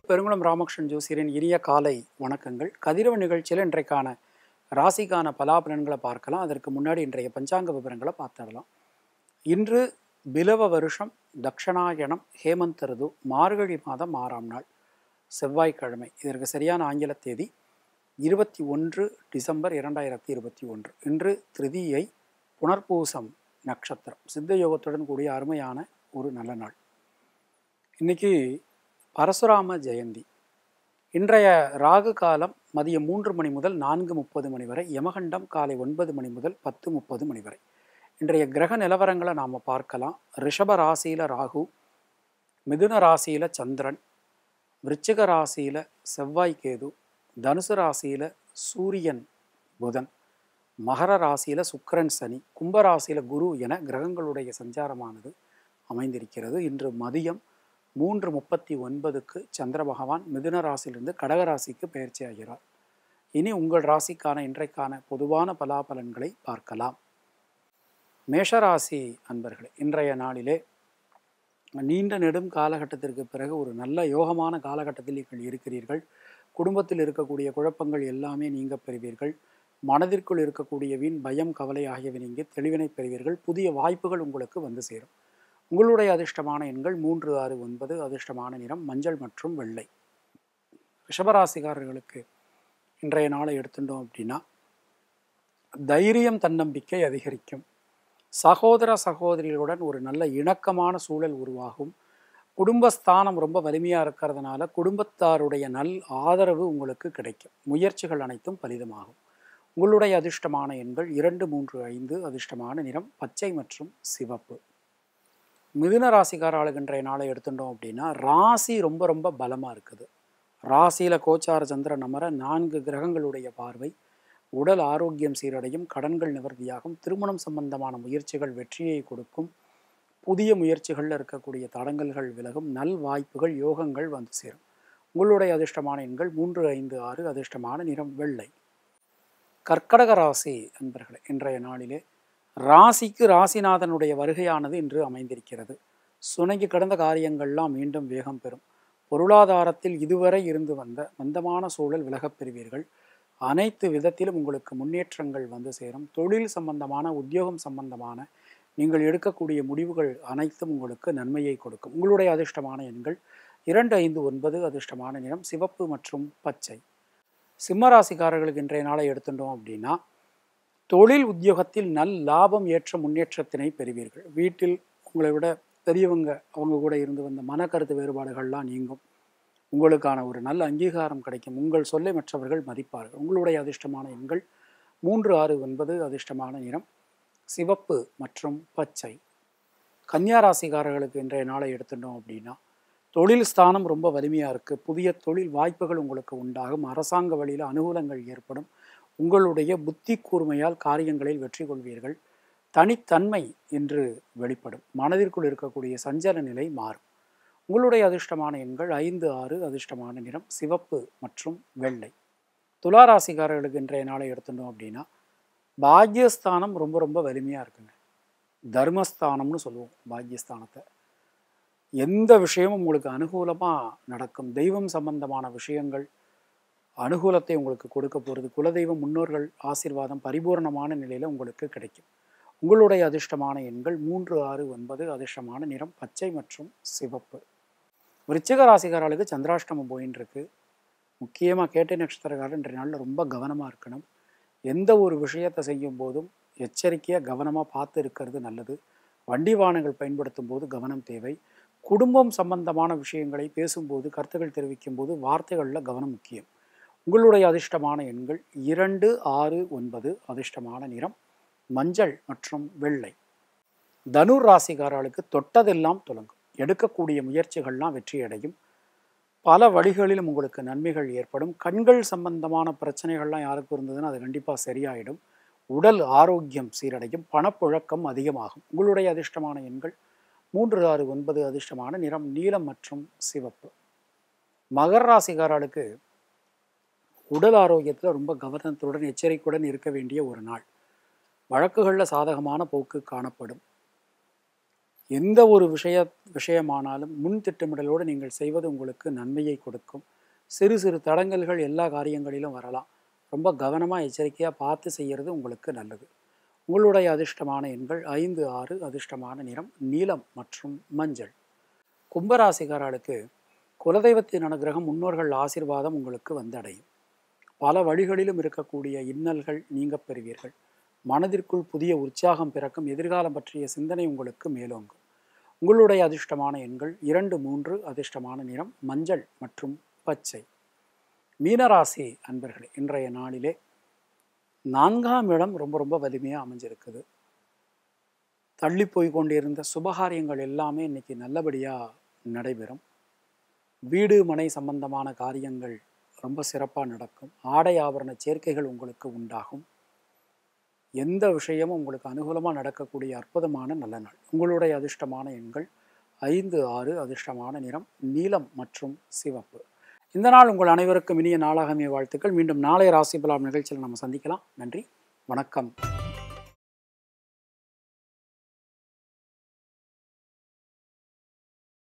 பெருங்குளம் ராமகிருஷ்ணன் ஜோசியரின் இனிய காலை வணக்கங்கள் கதிரவ நிகழ்ச்சியில் இன்றைக்கான ராசிக்கான பலாபலன்களை பார்க்கலாம் அதற்கு முன்னாடி இன்றைய பஞ்சாங்க விவரங்களை பார்த்துடலாம் இன்று பிலவ வருஷம் தக்ஷணாயணம் ஹேமந்த் ரிது மார்கழி மாதம் ஆறாம் நாள் செவ்வாய்க்கிழமை இதற்கு சரியான ஆங்கில தேதி இருபத்தி ஒன்று டிசம்பர் இரண்டாயிரத்தி இருபத்தி ஒன்று இன்று திருதியை புனர்பூசம் நட்சத்திரம் சித்த யோகத்துடன் கூடிய அருமையான ஒரு நல்ல நாள் இன்னைக்கு பரசுராம ஜெயந்தி இன்றைய ராகு காலம் மதியம் மூன்று மணி முதல் நான்கு முப்பது மணி வரை யமகண்டம் காலை ஒன்பது மணி முதல் பத்து முப்பது மணி வரை இன்றைய கிரக நிலவரங்களை நாம் பார்க்கலாம் ரிஷப ராசியில் ராகு மிதுன ராசியில் சந்திரன் விருச்சிக ராசியில் செவ்வாய் கேது தனுசு ராசியில் சூரியன் புதன் மகர ராசியில் சுக்கிரன் சனி கும்ப ராசியில் குரு என கிரகங்களுடைய சஞ்சாரமானது அமைந்திருக்கிறது இன்று மதியம் மூன்று முப்பத்தி ஒன்பதுக்கு சந்திர பகவான் மிதுன ராசியிலிருந்து கடக ராசிக்கு பயிற்சி ஆகிறார் இனி உங்கள் ராசிக்கான இன்றைக்கான பொதுவான பலாபலன்களை பார்க்கலாம் மேஷராசி அன்பர்களே இன்றைய நாளிலே நீண்ட நெடும் காலகட்டத்திற்கு பிறகு ஒரு நல்ல யோகமான காலகட்டத்தில் நீங்கள் இருக்கிறீர்கள் குடும்பத்தில் இருக்கக்கூடிய குழப்பங்கள் எல்லாமே நீங்க பெறுவீர்கள் மனதிற்குள் இருக்கக்கூடிய வீண் பயம் கவலை ஆகியவை நீங்க தெளிவினை பெறுவீர்கள் புதிய வாய்ப்புகள் உங்களுக்கு வந்து சேரும் உங்களுடைய அதிர்ஷ்டமான எண்கள் மூன்று ஆறு ஒன்பது அதிர்ஷ்டமான நிறம் மஞ்சள் மற்றும் வெள்ளை ரிஷபராசிக்காரர்களுக்கு இன்றைய நாளை எடுத்துட்டோம் அப்படின்னா தைரியம் தன்னம்பிக்கை அதிகரிக்கும் சகோதர சகோதரிகளுடன் ஒரு நல்ல இணக்கமான சூழல் உருவாகும் குடும்பஸ்தானம் ரொம்ப வலிமையாக இருக்கிறதுனால குடும்பத்தாருடைய நல் ஆதரவு உங்களுக்கு கிடைக்கும் முயற்சிகள் அனைத்தும் பலிதமாகும் உங்களுடைய அதிர்ஷ்டமான எண்கள் இரண்டு மூன்று ஐந்து அதிர்ஷ்டமான நிறம் பச்சை மற்றும் சிவப்பு மிதுன ராசிக்கார ஆளுகின்ற நாளை எடுத்துட்டோம் அப்படின்னா ராசி ரொம்ப ரொம்ப பலமாக இருக்குது ராசியில் கோச்சார சந்திரன் அமர நான்கு கிரகங்களுடைய பார்வை உடல் ஆரோக்கியம் சீரடையும் கடன்கள் நிவர்த்தியாகும் திருமணம் சம்பந்தமான முயற்சிகள் வெற்றியை கொடுக்கும் புதிய முயற்சிகளில் இருக்கக்கூடிய தடங்கல்கள் விலகும் நல் வாய்ப்புகள் யோகங்கள் வந்து சேரும் உங்களுடைய அதிர்ஷ்டமான எண்கள் மூன்று ஐந்து ஆறு அதிர்ஷ்டமான நிறம் வெள்ளை கர்க்கடக ராசி அன்பர்களே இன்றைய நாளிலே ராசிக்கு ராசிநாதனுடைய வருகையானது இன்று அமைந்திருக்கிறது சுணங்கி கடந்த காரியங்கள்லாம் மீண்டும் வேகம் பெறும் பொருளாதாரத்தில் இதுவரை இருந்து வந்த மந்தமான சூழல் விலகப் பெறுவீர்கள் அனைத்து விதத்திலும் உங்களுக்கு முன்னேற்றங்கள் வந்து சேரும் தொழில் சம்பந்தமான உத்தியோகம் சம்பந்தமான நீங்கள் எடுக்கக்கூடிய முடிவுகள் அனைத்தும் உங்களுக்கு நன்மையை கொடுக்கும் உங்களுடைய அதிர்ஷ்டமான எண்கள் இரண்டு ஐந்து ஒன்பது அதிர்ஷ்டமான நிறம் சிவப்பு மற்றும் பச்சை சிம்மராசிக்காரர்களுக்கு இன்றைய நாளை எடுத்துட்டோம் அப்படின்னா தொழில் உத்தியோகத்தில் நல் லாபம் ஏற்ற முன்னேற்றத்தினை பெறுவீர்கள் வீட்டில் உங்களை விட பெரியவங்க அவங்க கூட இருந்து வந்த மனக்கருத்து வேறுபாடுகள்லாம் நீங்கும் உங்களுக்கான ஒரு நல்ல அங்கீகாரம் கிடைக்கும் உங்கள் சொல்லை மற்றவர்கள் மதிப்பார்கள் உங்களுடைய அதிர்ஷ்டமான எண்கள் மூன்று ஆறு ஒன்பது அதிர்ஷ்டமான நிறம் சிவப்பு மற்றும் பச்சை கன்னியா ராசிக்காரர்களுக்கு இன்றைய நாளை எடுத்துட்டோம் அப்படின்னா தொழில் ஸ்தானம் ரொம்ப வலிமையாக இருக்குது புதிய தொழில் வாய்ப்புகள் உங்களுக்கு உண்டாகும் அரசாங்க வழியில் அனுகூலங்கள் ஏற்படும் உங்களுடைய புத்தி கூர்மையால் காரியங்களில் வெற்றி கொள்வீர்கள் தனித்தன்மை என்று வெளிப்படும் மனதிற்குள் இருக்கக்கூடிய சஞ்சல நிலை மாறும் உங்களுடைய அதிர்ஷ்டமான எண்கள் ஐந்து ஆறு அதிர்ஷ்டமான நிறம் சிவப்பு மற்றும் வெள்ளை துளாராசிக்காரர்களுக்கு இன்றைய நாளை எடுத்துட்டோம் அப்படின்னா பாக்யஸ்தானம் ரொம்ப ரொம்ப வலிமையாக இருக்குங்க தர்மஸ்தானம்னு சொல்லுவோம் பாக்யஸ்தானத்தை எந்த விஷயமும் உங்களுக்கு அனுகூலமாக நடக்கும் தெய்வம் சம்பந்தமான விஷயங்கள் அனுகூலத்தை உங்களுக்கு கொடுக்க போகிறது குலதெய்வம் முன்னோர்கள் ஆசீர்வாதம் பரிபூர்ணமான நிலையில் உங்களுக்கு கிடைக்கும் உங்களுடைய அதிர்ஷ்டமான எண்கள் மூன்று ஆறு ஒன்பது அதிர்ஷ்டமான நிறம் பச்சை மற்றும் சிவப்பு விருச்சிக ராசிக்காரர்களுக்கு சந்திராஷ்டமம் போயின்னு இருக்கு முக்கியமாக கேட்டை நட்சத்திரக்காரர் இன்றைய நாளில் ரொம்ப கவனமாக இருக்கணும் எந்த ஒரு விஷயத்தை செய்யும் போதும் எச்சரிக்கையாக கவனமாக பார்த்து இருக்கிறது நல்லது வண்டி வாகனங்கள் பயன்படுத்தும் போது கவனம் தேவை குடும்பம் சம்பந்தமான விஷயங்களை பேசும்போது கருத்துக்கள் தெரிவிக்கும் போது வார்த்தைகளில் கவனம் முக்கியம் உங்களுடைய அதிர்ஷ்டமான எண்கள் இரண்டு ஆறு ஒன்பது அதிர்ஷ்டமான நிறம் மஞ்சள் மற்றும் வெள்ளை தனுர் ராசிக்காரர்களுக்கு தொட்டதெல்லாம் தொடங்கும் எடுக்கக்கூடிய முயற்சிகள்லாம் வெற்றியடையும் பல வழிகளிலும் உங்களுக்கு நன்மைகள் ஏற்படும் கண்கள் சம்பந்தமான பிரச்சனைகள்லாம் யாருக்கு இருந்ததுன்னா அது கண்டிப்பாக சரியாயிடும் உடல் ஆரோக்கியம் சீரடையும் பணப்புழக்கம் அதிகமாகும் உங்களுடைய அதிர்ஷ்டமான எண்கள் மூன்று ஆறு ஒன்பது அதிர்ஷ்டமான நிறம் நீலம் மற்றும் சிவப்பு மகர ராசிக்காரர்களுக்கு உடல் ஆரோக்கியத்தில் ரொம்ப கவனத்துடன் எச்சரிக்கையுடன் இருக்க வேண்டிய ஒரு நாள் வழக்குகளில் சாதகமான போக்கு காணப்படும் எந்த ஒரு விஷய விஷயமானாலும் முன் திட்டமிடலோடு நீங்கள் செய்வது உங்களுக்கு நன்மையை கொடுக்கும் சிறு சிறு தடங்கல்கள் எல்லா காரியங்களிலும் வரலாம் ரொம்ப கவனமாக எச்சரிக்கையாக பார்த்து செய்கிறது உங்களுக்கு நல்லது உங்களுடைய அதிர்ஷ்டமான எண்கள் ஐந்து ஆறு அதிர்ஷ்டமான நிறம் நீலம் மற்றும் மஞ்சள் கும்பராசிக்காரர்களுக்கு குலதெய்வத்தின் அனுகிரகம் முன்னோர்கள் ஆசீர்வாதம் உங்களுக்கு வந்தடையும் பல வழிகளிலும் இருக்கக்கூடிய இன்னல்கள் நீங்கப் பெறுவீர்கள் மனதிற்குள் புதிய உற்சாகம் பிறக்கும் எதிர்காலம் பற்றிய சிந்தனை உங்களுக்கு மேலோங்கும் உங்களுடைய அதிர்ஷ்டமான எண்கள் இரண்டு மூன்று அதிர்ஷ்டமான நிறம் மஞ்சள் மற்றும் பச்சை மீனராசி அன்பர்களே இன்றைய நாளிலே நான்காம் இடம் ரொம்ப ரொம்ப வலிமையாக அமைஞ்சிருக்குது தள்ளி போய் கொண்டிருந்த சுபகாரியங்கள் எல்லாமே இன்னைக்கு நல்லபடியாக நடைபெறும் வீடு மனை சம்பந்தமான காரியங்கள் ரொம்ப சிறப்பாக நடக்கும் ஆடை ஆபரண சேர்க்கைகள் உங்களுக்கு உண்டாகும் எந்த விஷயமும் உங்களுக்கு அனுகூலமாக நடக்கக்கூடிய அற்புதமான நல்ல நாள் உங்களுடைய அதிர்ஷ்டமான எண்கள் ஐந்து ஆறு அதிர்ஷ்டமான நிறம் நீலம் மற்றும் சிவப்பு இந்த நாள் உங்கள் அனைவருக்கும் இனிய நாளாகமே வாழ்த்துக்கள் மீண்டும் நாளைய ராசி பலாம் நிகழ்ச்சியில் நம்ம சந்திக்கலாம் நன்றி வணக்கம்